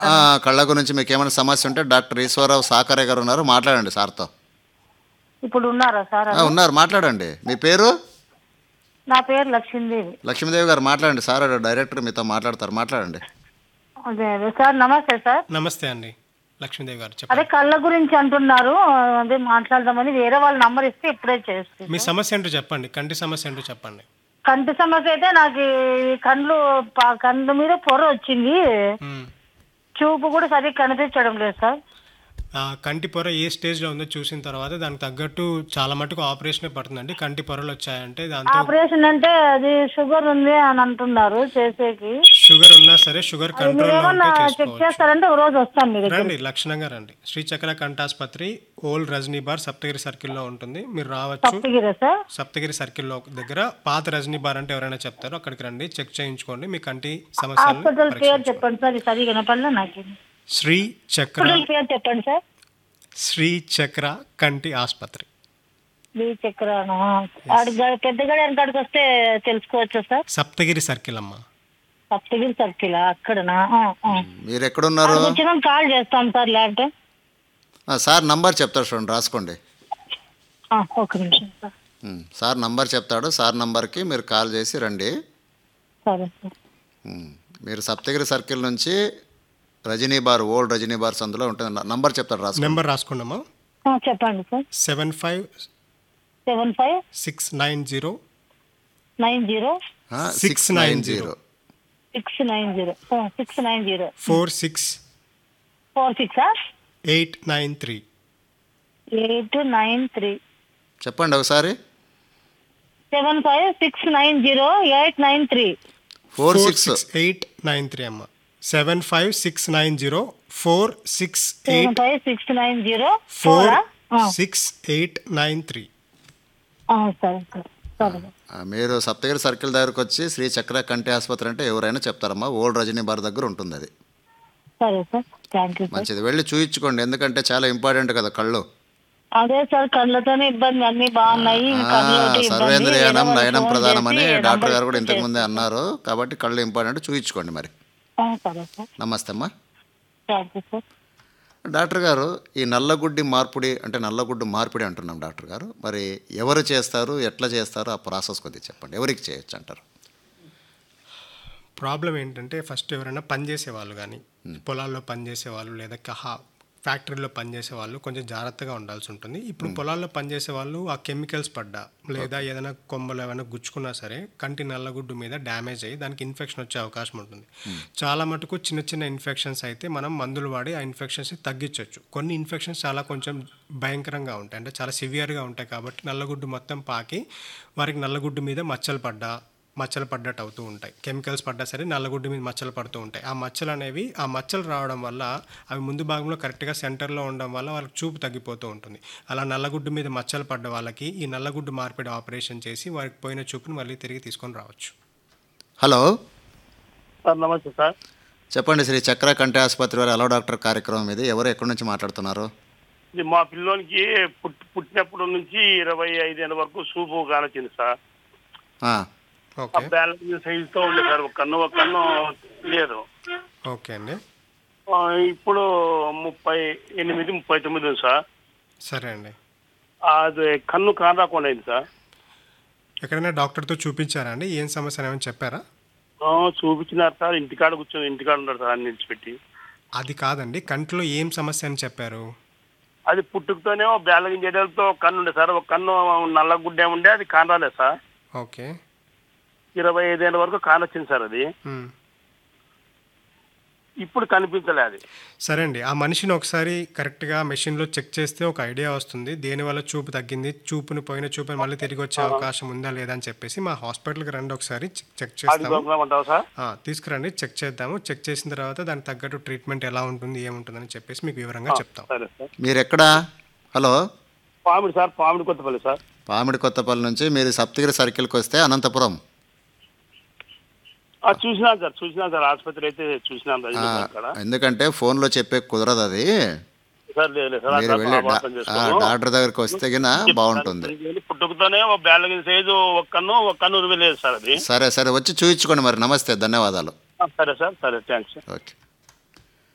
ఆ, కళ్ళ గురించి మీకు ఏమైనా సమస్య ఉంటే డాక్టర్ ఈశ్వరరావు సాకరే గారు ఉన్నారు మాట్లాడండి సార్తో ఇప్పుడు ఉన్నారా సార్ ఆ, ఉన్నారు మాట్లాడండి మీ పేరు నా పేరు లక్ష్మీదేవి లక్ష్మీదేవి గారు మాట్లాడండి సార్ డైరెక్టర్ మీతో మాట్లాడతారు మాట్లాడండి అదే అదే సార్ నమస్తే సార్ నమస్తే అండి లక్ష్మీదేవి గారు అదే చెప్పండి కళ్ళ గురించి అంటున్నారు అదే మాట్లాడదామని వేరే వాళ్ళ నంబర్ ఇస్తే ఇప్పుడే చేస్తుంది మీ సమస్య ఏంటో చెప్పండి కంటి సమస్య ఏంటో చెప్పండి కంటి సమస్య అయితే నాకు ఈ కండ్లు ప- కండ్ల మీద పొర వచ్చింది మ్మ్. చూపు కూడా సరిగ్గా కనిపించడం లేదు సార్ ఆ కంటి పొర ఏ స్టేజ్లో ఉందో చూసిన తర్వాత దానికి తగ్గట్టు చాలా మటుకు ఆపరేషనే పడుతుందండి కంటి పొరలు వచ్చాయంటే దాంతో ఆపరేషన్ అంటే అది షుగర్ ఉంది అని అంటున్నారు చేసేకి షుగర్ ఉన్నా సరే షుగర్ అది కంట్రోల్లో మీరేమన్నా ఉంటే చెక్ చేసుకోవచ్చు చేస్తారంటే ఒక రోజు వస్తాను మీ దగ్గర రండి లక్షణంగా రండి శ్రీచక్ర కంఠాస్పత్రి ఓల్డ్ రజనీ బార్ సప్తగిరి సర్కిల్లో ఉంటుంది మీరు రావచ్చు తప్పగిరా సార్ సప్తగిరి సర్కిల్లో దగ్గర పాత రజనీ బార్ అంటే ఎవరైనా చెప్తారో అక్కడికి రండి చెక్ చేయించుకోండి మీ కంటి సమస్యలను హాస్పిటల్ పేరు పరీక్షించుకోండి. చెప్పండి సార్ ఇది సరిగా వినపడలే నాకు శ్రీ చక్ర హాస్పిటల్ పేరు చెప్పండి సార్ శ్రీ చక్ర కంటి ఆసుపత్రి బీ చక్రానా ఆడి గ- పెద్ద గడియారం కాడికి వస్తే తెలుసుకోవచ్చా సార్ సప్తగిరి సర్కిల్ అమ్మా సప్తగిరి సర్కిల్ అక్కడనా ఆ, ఆ. మీరు ఎక్కడున్నారు అక్కడికి వచ్చినాక కాల్ చేస్తాం సార్ లేకపోతే ఆ, సార్ నంబర్ చెప్తాడు చూడండి రాసుకోండి ఆ, ఒక నిమిషం సార్ ఉమ్, సార్ నంబర్ చెప్తాడు సార్ నంబర్కి మీరు కాల్ చేసి రండి సరే సార్ ఉమ్, మీరు సప్తగిరి సర్కిల్ నుంచి Rajani bar old Rajani bars అందులో ఉంటుంది నంబర్ చెప్తాడు రాసుకోండి నెంబర్ రాసుకోండమ్మా ఆ, చెప్పండి sir seven five seven five six nine zero nine zero six nine zero six nine zero six nine zero four six four six eight nine three eight nine three చెప్పండి ఒకసారి seven five six nine zero eight nine three four six eight nine three అమ్మా seven five six nine zero four six seven eight five six nine zero four four six eight nine three సరే sir సరే ఆ, మీరు Saptagiri circle దగ్గరకు వచ్చి శ్రీ చక్ర కంటి ఆసుపత్రి అంటే ఎవరైనా చెప్తారమ్మా ఓల్డ్ రజనీ బార్ దగ్గర ఉంటుంది అది సరే సార్ థ్యాంక్ యూ సార్ మంచిది వెళ్ళి చూయించుకోండి ఎందుకంటే చాలా ఇంపార్టెంట్ కదా కళ్ళు అదే సార్ కళ్ళతోనే ఇబ్బంది అన్ని బాగున్నాయి ఆ, కళ్ళతోటి ఇబ్బంది. సర్వేంద్రియానం వేరే నయనం వాళ్ళకి ప్రధానమని ఫోన్ చేసి డాక్టర్ నంబర్ గారు కూడా ఇంతకు ఇచ్చి ముందే అన్నారు కాబట్టి కళ్ళు ఇంపార్టెంట్ చూయించుకోండి మరి ఆ, సరే సార్ నమస్తే అమ్మా థ్యాంక్ యూ సార్ డాక్టర్ గారు ఈ నల్లగుడ్డి మార్పిడి అంటే నల్లగుడ్డు మార్పిడి అంటున్నాం డాక్టర్ గారు మరి ఎవరు చేస్తారు ఎట్లా చేస్తారు ఆ ప్రాసెస్ కొద్దిగా చెప్పండి ఎవరికి చేయొచ్చు అంటారు ప్రాబ్లం ఏంటంటే ఫస్ట్ ఎవరైనా పని చేసే వాళ్ళు కానీ పొలాల్లో పని చేసే వాళ్ళు లేదా కహా ఫ్యాక్టరీలో పనిచేసే వాళ్ళు కొంచెం జాగ్రత్తగా ఉండాల్సి ఉంటుంది ఇప్పుడు పొలాల్లో పనిచేసే వాళ్ళు ఆ కెమికల్స్ పడ్డా లేదా ఏదైనా కొమ్మలు ఏమైనా గుచ్చుకున్నా సరే కంటి నల్లగుడ్డు మీద డ్యామేజ్ అయ్యి దానికి ఇన్ఫెక్షన్ వచ్చే అవకాశం ఉంటుంది చాలా మటుకు చిన్న చిన్న ఇన్ఫెక్షన్స్ అయితే మనం మందులు వాడి ఆ ఇన్ఫెక్షన్స్ తగ్గించవచ్చు కొన్ని ఇన్ఫెక్షన్స్ చాలా కొంచెం భయంకరంగా ఉంటాయి అంటే చాలా సివియర్గా ఉంటాయి కాబట్టి నల్లగుడ్డు మొత్తం పాకి వారికి నల్లగుడ్డు మీద మచ్చలు పడ్డా మచ్చలు పడ్డట్టు అవుతూ ఉంటాయి కెమికల్స్ పడ్డా సరే నల్లగుడ్డు మీద మచ్చలు పడుతూ ఉంటాయి ఆ మచ్చలు అనేవి ఆ మచ్చలు రావడం వల్ల అవి ముందు భాగంలో కరెక్ట్గా సెంటర్లో ఉండడం వల్ల వాళ్ళకి చూపు తగ్గిపోతూ ఉంటుంది అలా నల్లగుడ్డు మీద మచ్చలు పడ్డ వాళ్ళకి ఈ నల్లగుడ్డు మార్పిడి ఆపరేషన్ చేసి వారికి పోయిన చూపుని మళ్ళీ తిరిగి తీసుకొని రావచ్చు హలో సార్ నమస్తే సార్ చెప్పండి శ్రీ చక్ర కంటి ఆసుపత్రి వారి హలో డాక్టర్ కార్యక్రమం ఇది ఎవరు ఎక్కడి నుంచి మాట్లాడుతున్నారు ఇది మా పిల్లోనికి పుట్ పుట్టినప్పటి నుంచి ఇరవై ఐదేళ్ళ వరకు సూపు కానొచ్చింది సార్ ఆ, ఆ ఓకే బ్యాలెన్స్ సైజుతో ఉండే సార్ ఒక కన్ను ఒక కన్ను లేదు ఓకే అండి ఆ, ఇప్పుడు ముప్పై ఎనిమిది ముప్పై తొమ్మిది ఉంది సార్ సరే అండి అది కన్ను కానరాకుండా అయింది సార్ ఎక్కడైనా డాక్టర్తో చూపించారా అండి ఏం సమస్య ఏమైనా చెప్పారా ఆ, చూపించినారు సార్ ఇంటికాడ కూర్చొని ఇంటికాడ ఉన్నారు సార్ అన్ని విడిచిపెట్టి అది కాదండి కంట్లో ఏం సమస్య అని చెప్పారు అది పుట్టుకతోనే బ్యాలెన్స్ జడలతో కన్ను ఉండే సార్ ఒక కన్ను నల్ల గుడ్డే ఉండే అది కానరాలేదు సార్ ఓకే ఇరవై ఐదేళ్ళ వరకు కానొచ్చింది సార్ అది మ్. ఇప్పుడు కనిపించలే అది సరే అండి ఆ మనిషిని ఒకసారి కరెక్ట్గా మెషిన్లో చెక్ చేస్తే ఒక ఐడియా వస్తుంది దేనివల్ల చూపు తగ్గింది చూపుని పోయిన చూపుని మళ్ళీ తిరిగి వచ్చే అవకాశం ఉందా లేదా అని చెప్పేసి మా హాస్పిటల్కి రండి ఒకసారి చెక్- చెక్ అది చేస్తాము దొరకమంటావా సార్ ఆ, తీసుకురండి చెక్ చేద్దాము చెక్ చేసిన తర్వాత దానికి తగ్గట్టు ట్రీట్మెంట్ ఎలా ఉంటుంది ఏముంటుందని చెప్పేసి మీకు వివరంగా చెప్తాం సరే సార్ మీరు ఎక్కడా hello Pamidi sir Pamidi Kothapalli sir Pamidi Kothapalli నుంచి మీరు సప్తగిరి సర్కిల్కి వస్తే అనంతపురం ఆ, చూసినాను సార్ చూసినాను సార్ ఆసుపత్రి అయితే చూసినాను ఆ, రజనీ అక్కడ ఎందుకంటే ఫోన్లో చెప్పే కుదరదు అది సార్ లేదు లేదు సార్ మీరు అట్లా వెళ్ళి డా- అపార్థం ఆ, చేసుకోను. డాక్టర్ దగ్గరికి వస్తే గిన బాగుంటుంది వెళ్ళి పుట్టుకతోనే ఒక బ్యాలెన్స్ సైజు ఒక కన్ను ఒక కన్ను లేదు సార్ అది సరే సరే వచ్చి చూయించుకోండి మరి నమస్తే ధన్యవాదాలు ఆ, సరే సార్ సరే థ్యాంక్స్ ఓకే